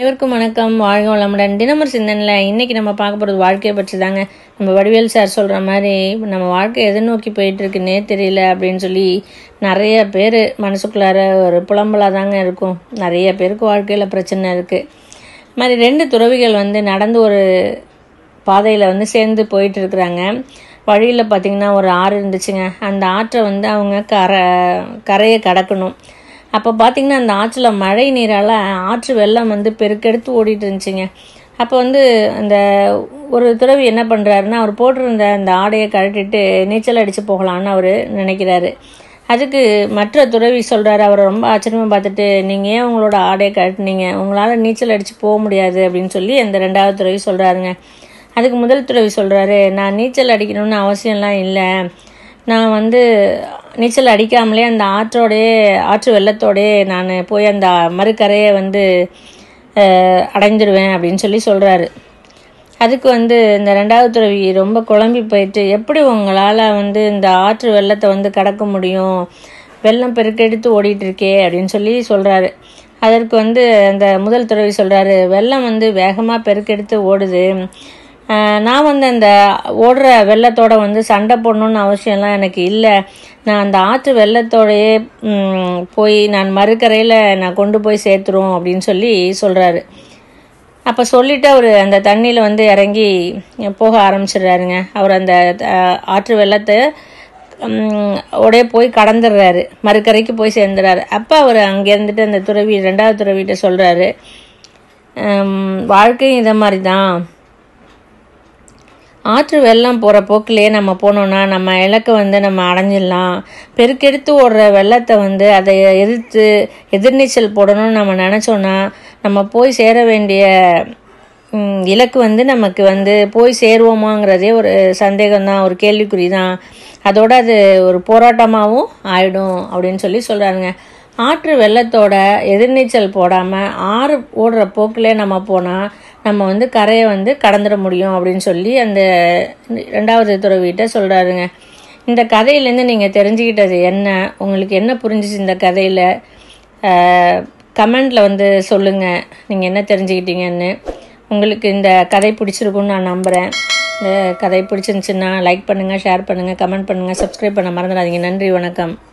அனைவருக்கும் வணக்கம் வாழ்க வளமுடன் தினமர் சிந்தனையில் இன்னைக்கு நம்ம பார்க்க போகிறது வாழ்க்கையை பற்றி தாங்க நம்ம வடிவேல் சார் சொல்கிற மாதிரி நம்ம வாழ்க்கை எதை நோக்கி போயிட்டு இருக்குன்னே தெரியல அப்படின்னு சொல்லி நிறைய பேர் மனசுக்குள்ளார ஒரு புலம்பலாக தாங்க இருக்கும் நிறைய பேருக்கு வாழ்க்கையில் பிரச்சனை இருக்குது இது மாதிரி ரெண்டு துறவிகள் வந்து நடந்து ஒரு பாதையில் வந்து சேர்ந்து போயிட்டு இருக்கிறாங்க வழியில் பார்த்திங்கன்னா ஒரு ஆறு இருந்துச்சுங்க அந்த ஆற்றை வந்து அவங்க கரை கரையை கடக்கணும் அப்போ பார்த்திங்கன்னா அந்த ஆற்றுல மழை நீரால் ஆற்று வெள்ளம் வந்து பெருக்கெடுத்து ஓடிட்டு இருந்துச்சுங்க அப்போ வந்து அந்த ஒரு துறவி என்ன பண்ணுறாருன்னா அவர் போட்டிருந்த அந்த ஆடையை கழட்டிட்டு நீச்சல் அடித்து போகலான்னு அவர் நினைக்கிறாரு அதுக்கு மற்ற துறவி சொல்கிறாரு அவரை ரொம்ப ஆச்சரியமாக பார்த்துட்டு நீங்கள் ஏன் உங்களோட ஆடையை கழட்டினீங்க உங்களால் நீச்சல் அடித்து போக முடியாது அப்படின்னு சொல்லி அந்த ரெண்டாவது துறவி சொல்கிறாருங்க அதுக்கு முதல் துறவி சொல்கிறாரு நான் நீச்சல் அடிக்கணும்னு அவசியம்லாம் இல்லை நான் வந்து நீச்சல் அடிக்காமலே அந்த ஆற்றோடையே ஆற்று வெள்ளத்தோடையே நான் போய் அந்த மறுக்கரையை வந்து அஹ், அடைஞ்சிடுவேன் அப்படின்னு சொல்லி சொல்கிறாரு அதுக்கு வந்து இந்த ரெண்டாவது துறவி ரொம்ப குழம்பி போயிட்டு எப்படி உங்களால் வந்து இந்த ஆற்று வெள்ளத்தை வந்து கடக்க முடியும் வெள்ளம் பெருக்கெடுத்து ஓடிட்டு இருக்கே அப்படின்னு சொல்லி சொல்கிறாரு அதற்கு வந்து அந்த முதல் துறவி சொல்கிறாரு வெள்ளம் வந்து வேகமாக பெருக்கெடுத்து ஓடுது ஆஹ் நான் வந்து அந்த ஓடுற வெள்ளத்தோட வந்து சண்டை போடணும்னு அவசியம்லாம் எனக்கு இல்லை நான் அந்த ஆற்று வெள்ளத்தோடையே ம், போய் நான் மறுக்கரையில் நான் கொண்டு போய் சேர்த்துரும் அப்படின்னு சொல்லி சொல்கிறாரு அப்போ சொல்லிட்டு அவர் அந்த தண்ணியில் வந்து இறங்கி போக ஆரம்பிச்சிடுறாருங்க அவர் அந்த அஹ், ஆற்று வெள்ளத்தை ம், உடைய போய் கடந்துடுறாரு மறுக்கரைக்கு போய் சேர்ந்துறாரு அப்போ அவர் அங்கே இருந்துட்டு அந்த துறவி ரெண்டாவது துறவிகிட்ட சொல்கிறாரு வாழ்க்கையும் இதை மாதிரி தான் ஆற்று வெள்ளம் போகிற போக்கிலே நம்ம போனோம்னா நம்ம இலக்கை வந்து நம்ம அடைஞ்சிடலாம் பெருக்கெடுத்து ஓடுற வெள்ளத்தை வந்து அதை எதிர்த்து எதிர்நீச்சல் போடணும்னு நம்ம நினச்சோன்னா நம்ம போய் சேர வேண்டிய ம், இலக்கு வந்து நமக்கு வந்து போய் சேருவோமாங்கிறதே ஒரு சந்தேகம் தான் ஒரு கேள்விக்குறி தான் அதோட அது ஒரு போராட்டமாகவும் ஆயிடும் அப்படின்னு சொல்லி சொல்கிறாருங்க ஆற்று வெள்ளத்தோட எதிர்நீச்சல் போடாமல் ஆறு ஓடுற போக்கிலே நம்ம போனால் நம்ம வந்து கரையை வந்து கடந்துட முடியும் அப்படின்னு சொல்லி அந்த ரெண்டாவது துறவிகிட்ட சொல்கிறாருங்க இந்த கதையிலேருந்து நீங்கள் தெரிஞ்சுக்கிட்டது என்ன உங்களுக்கு என்ன புரிஞ்சிச்சு இந்த கதையில் கமெண்டில் வந்து சொல்லுங்கள் நீங்கள் என்ன தெரிஞ்சுக்கிட்டீங்கன்னு உங்களுக்கு இந்த கதை பிடிச்சிருக்குன்னு நான் நம்புகிறேன் இந்த கதை பிடிச்சிருந்துச்சுன்னா லைக் பண்ணுங்கள் ஷேர் பண்ணுங்கள் கமெண்ட் பண்ணுங்கள் சப்ஸ்கிரைப் பண்ண மறந்துடாதீங்க நன்றி வணக்கம்